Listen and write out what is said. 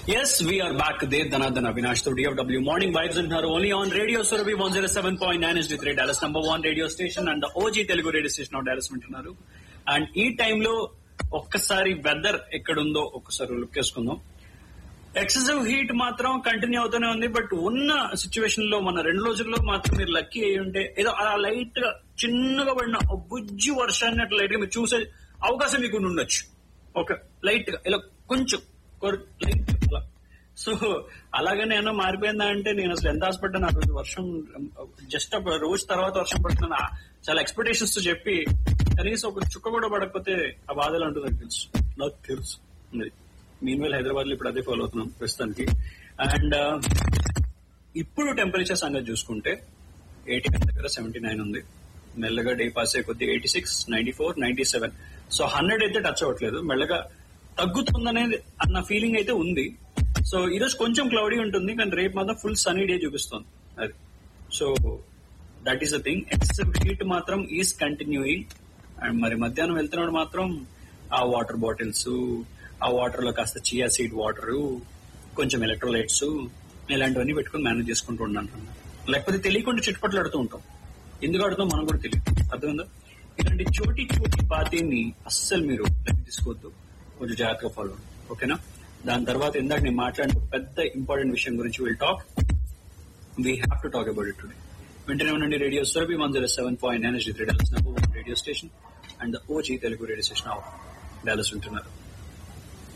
Yes, we are back. Dev Dhanadhan Avinash to DFW Morning Vibes in her only on Radio Surabhi 107.9 is the Dallas number one radio station and the OG Telugu radio station of Dallas వింటున్నారు and ఈ టైంలో ఒక్కసారి weather ఎక్కడుందో ఒక్కసారి look వేసుకుందాం excessive heat మాత్రం continue అవుతూనే ఉంది బట్ ఉన్న సిచ్యువేషన్ లో మన రెండు రోజుల్లో మాత్రం మీరు లక్కీ అయి ఉంటే ఏదో అలా లైట్ గా చిన్నగా పడిన ఒక బుజ్జి వర్షాన్ని అట్లా లైట్ గా మీరు చూసే అవకాశం మీకు ఉండొచ్చు ఓకే లైట్ గా ఇలా కొంచెం లైట్ అలా సో అలాగనే ఏమన్నా మారిపోయిందా అంటే నేను అసలు ఎంత ఆశపడ్డా నాకు రోజు వర్షం జస్ట్ రోజు తర్వాత వర్షం పడుతున్నా చాలా ఎక్స్పెక్టేషన్స్ తో చెప్పి కనీసం ఒక చుక్క కూడా పడకపోతే ఆ బాధలు అంటూ నాకు తెలుసు నాకు తెలుసు మీన్ వేల్ హైదరాబాద్ లో ఇప్పుడు అదే ఫాలో అవుతున్నాం ప్రస్తుతానికి అండ్ ఇప్పుడు టెంపరేచర్ సంగతి చూసుకుంటే ఎయిటీ దగ్గర సెవెంటీ నైన్ ఉంది మెల్లగా డే పాస్ అయ్యే కొద్ది eighty six ninety four ninety seven so hundred అయితే టచ్ అవ్వట్లేదు మెల్లగా తగ్గుతుందనేది అన్న ఫీలింగ్ అయితే ఉంది సో ఈరోజు కొంచెం క్లౌడీ ఉంటుంది కానీ రేపు మాత్రం ఫుల్ సనీ డే చూపిస్తుంది అది so that is the thing excessive heat మాత్రం ఈస్ కంటిన్యూయింగ్ అండ్ మరి మధ్యాహ్నం వెళ్తున్నాడు మాత్రం ఆ వాటర్ బాటిల్స్ ఆ వాటర్ లో కాస్త చియా సీడ్ వాటర్ కొంచెం ఎలక్ట్రోలైట్స్ ఇలాంటివన్నీ పెట్టుకుని మేనేజ్ చేసుకుంటూ ఉన్నాను లేకపోతే తెలియకుండా చిట్టుపట్లు ఆడుతూ ఉంటాం ఎందుకు ఆడుతాం మనం కూడా తెలియదు అర్థమైందా ఇలాంటి చోటి చోటి పాతీని అస్సలు మీరు లెక్క తీసుకోవద్దు కొంచెం జాగ్రత్తగా ఫాలో ఓకేనా దాని తర్వాత ఇందాక నేను మాట్లాడిన పెద్ద ఇంపార్టెంట్ విషయం గురించి will talk we have to talk about it today వెంటనే ఉండండి రేడియో సర్వీ one zero seven point nine three Dallas radio station and OG Telugu radio station of Dallas ఉంటున్నారు